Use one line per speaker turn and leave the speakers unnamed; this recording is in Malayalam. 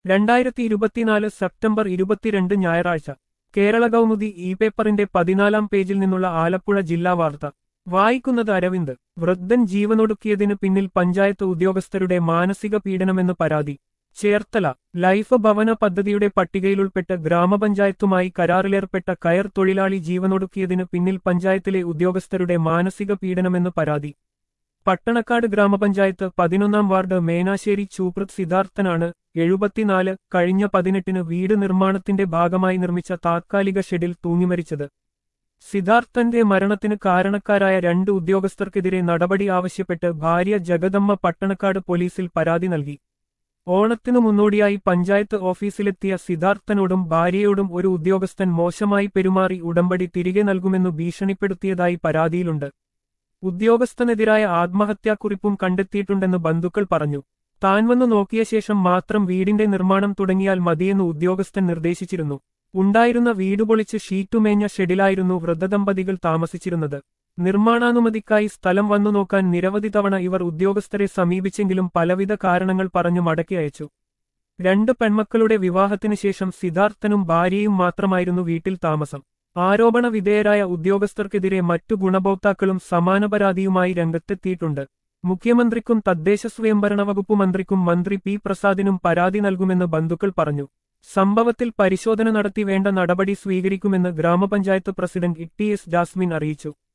രണ്ടായിരത്തി ഇരുപത്തിനാല് സെപ്റ്റംബർ ഇരുപത്തിരണ്ട് ഞായറാഴ്ച കേരള കൗമുദി ഇ പേപ്പറിന്റെ പതിനാലാം പേജിൽ നിന്നുള്ള ആലപ്പുഴ ജില്ലാ വാർത്ത വായിക്കുന്നത് അരവിന്ദ് വൃദ്ധൻ ജീവനൊടുക്കിയതിനു പിന്നിൽ പഞ്ചായത്ത് ഉദ്യോഗസ്ഥരുടെ മാനസിക പീഡനമെന്ന് പരാതി ചേർത്തല ലൈഫ് ഭവന പദ്ധതിയുടെ പട്ടികയിലുൾപ്പെട്ട് ഗ്രാമപഞ്ചായത്തുമായി കരാറിലേർപ്പെട്ട കയർ തൊഴിലാളി ജീവനൊടുക്കിയതിനു പിന്നിൽ പഞ്ചായത്തിലെ ഉദ്യോഗസ്ഥരുടെ മാനസിക പീഡനമെന്ന് പരാതി പട്ടണക്കാട് ഗ്രാമപഞ്ചായത്ത് പതിനൊന്നാം വാർഡ് മേനാശ്ശേരി ചൂപ്രത് സിദ്ധാർത്ഥനാണ് എഴുപത്തിനാല് കഴിഞ്ഞ പതിനെട്ടിന് വീട് നിർമ്മാണത്തിന്റെ ഭാഗമായി നിർമ്മിച്ച താത്കാലിക ഷെഡിൽ തൂങ്ങിമരിച്ചത് സിദ്ധാർത്ഥന്റെ മരണത്തിന് കാരണക്കാരായ രണ്ട് ഉദ്യോഗസ്ഥർക്കെതിരെ നടപടി ആവശ്യപ്പെട്ട് ഭാര്യ ജഗദമ്മ പട്ടണക്കാട് പോലീസിൽ പരാതി നൽകി ഓണത്തിനു മുന്നോടിയായി പഞ്ചായത്ത് ഓഫീസിലെത്തിയ സിദ്ധാർത്ഥനോടും ഭാര്യയോടും ഒരു ഉദ്യോഗസ്ഥൻ മോശമായി പെരുമാറി ഉടമ്പടി തിരികെ നൽകുമെന്നു ഭീഷണിപ്പെടുത്തിയതായി പരാതിയിലുണ്ട് ഉദ്യോഗസ്ഥനെതിരായ ആത്മഹത്യാക്കുറിപ്പും കണ്ടെത്തിയിട്ടുണ്ടെന്ന് ബന്ധുക്കൾ പറഞ്ഞു താൻ വന്നു നോക്കിയ ശേഷം മാത്രം വീടിന്റെ നിർമ്മാണം തുടങ്ങിയാൽ മതിയെന്ന് ഉദ്യോഗസ്ഥൻ നിർദ്ദേശിച്ചിരുന്നു ഉണ്ടായിരുന്ന വീട് പൊളിച്ച് ഷീറ്റുമേഞ്ഞ ഷെഡിലായിരുന്നു വൃദ്ധദമ്പതികൾ താമസിച്ചിരുന്നത് നിർമ്മാണാനുമതിക്കായി സ്ഥലം വന്നു നോക്കാൻ നിരവധി തവണ ഇവർ ഉദ്യോഗസ്ഥരെ സമീപിച്ചെങ്കിലും പലവിധ കാരണങ്ങൾ പറഞ്ഞു മടക്കി അയച്ചു രണ്ട് പെൺമക്കളുടെ വിവാഹത്തിനു ശേഷം സിദ്ധാർത്ഥനും ഭാര്യയും മാത്രമായിരുന്നു വീട്ടിൽ താമസം ആരോപണ വിധേയരായ ഉദ്യോഗസ്ഥർക്കെതിരെ മറ്റു ഗുണഭോക്താക്കളും സമാന പരാതിയുമായി രംഗത്തെത്തിയിട്ടുണ്ട് മുഖ്യമന്ത്രിക്കും തദ്ദേശ സ്വയംഭരണ വകുപ്പ് മന്ത്രിക്കും മന്ത്രി പി പ്രസാദിനും പരാതി നൽകുമെന്ന് ബന്ധുക്കൾ പറഞ്ഞു സംഭവത്തിൽ പരിശോധന നടത്തി വേണ്ട നടപടി സ്വീകരിക്കുമെന്ന് grama panchayat president E T S Jasmine അറിയിച്ചു